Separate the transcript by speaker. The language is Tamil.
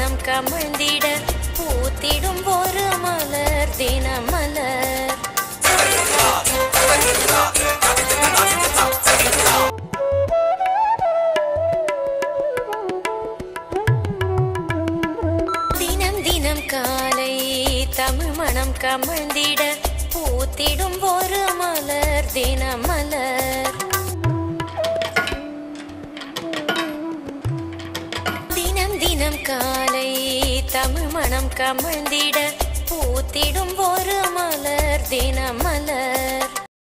Speaker 1: மனம் கமழ்ந்திட பூத்திடும் ஒரு மலர் தினமலர் தினம் தினம் காலை தமிழ் மனம் கமழ்ந்திட பூத்திடும் ஒரு மலர் தினமலர் தினம் தினம் காலை தமிழ் மனம் கமழ்ந்திட பூத்திடும் ஒரு மலர் தினமலர்